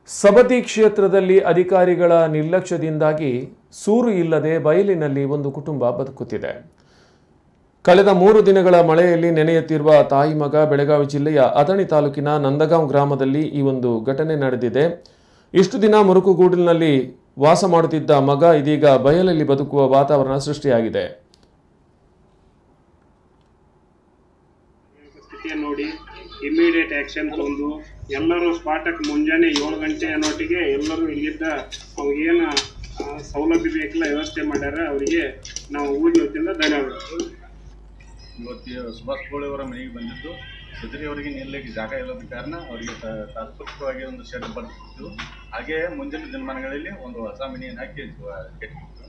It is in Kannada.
ಸಬತಿ ಕ್ಷೇತ್ರದಲ್ಲಿ ಅಧಿಕಾರಿಗಳ ನಿರ್ಲಕ್ಷ್ಯದಿಂದಾಗಿ ಸೂರು ಇಲ್ಲದೆ ಬಯಲಿನಲ್ಲಿ ಒಂದು ಕುಟುಂಬ ಬದುಕುತ್ತಿದೆ ಕಳೆದ ಮೂರು ದಿನಗಳ ಮಳೆಯಲ್ಲಿ ನೆನೆಯುತ್ತಿರುವ ತಾಯಿ ಮಗ ಬೆಳಗಾವಿ ಜಿಲ್ಲೆಯ ಅಥಣಿ ತಾಲೂಕಿನ ನಂದಗಾಂವ್ ಗ್ರಾಮದಲ್ಲಿ ಈ ಒಂದು ಘಟನೆ ನಡೆದಿದೆ ಇಷ್ಟು ದಿನ ಮುರುಕುಗೂಡಿನಲ್ಲಿ ವಾಸ ಮಾಡುತ್ತಿದ್ದ ಮಗ ಇದೀಗ ಬಯಲಲ್ಲಿ ಬದುಕುವ ವಾತಾವರಣ ಸೃಷ್ಟಿಯಾಗಿದೆ ಸ್ಥಿತಿಯನ್ನು ನೋಡಿ ಇಮಿಡಿಯೇಟ್ ಆಕ್ಷನ್ ತಂದು ಎಲ್ಲರೂ ಸ್ಪಾಟಕ್ಕೆ ಮುಂಜಾನೆ ಏಳು ಗಂಟೆ ಅನ್ನೋಟಿಗೆ ಎಲ್ಲರೂ ಇಲ್ಲಿದ್ದ ಏನು ಸೌಲಭ್ಯ ಬೇಕಿಲ್ಲ ವ್ಯವಸ್ಥೆ ಮಾಡ್ಯಾರ ಅವರಿಗೆ ನಾವು ಊರಿನ ವತಿಯಿಂದ ಧನ್ಯವಾದ ಇವತ್ತು ಸುಭಾಷ್ ಗೋಳೆ ಅವರ ಮನೆಗೆ ಬಂದಿದ್ದು ಸದರಿ ಅವರಿಗೆ ನಿಲ್ಲಕ್ಕೆ ಜಾಗ ಇಲ್ಲದ ಕಾರಣ ಅವರಿಗೆ ತ- ತಾತ್ಪರ್ಯವಾಗಿ ಒಂದು ಶೆಡ್ ಬರ್ತಿತ್ತು ಹಾಗೆ ಮುಂದಿನ ದಿನಮಾನಗಳಲ್ಲಿ ಒಂದು ಹೊಸ ಮನೆಯನ್ನು ಹಾಕಿ ಕಟ್ಟಿತ್ತು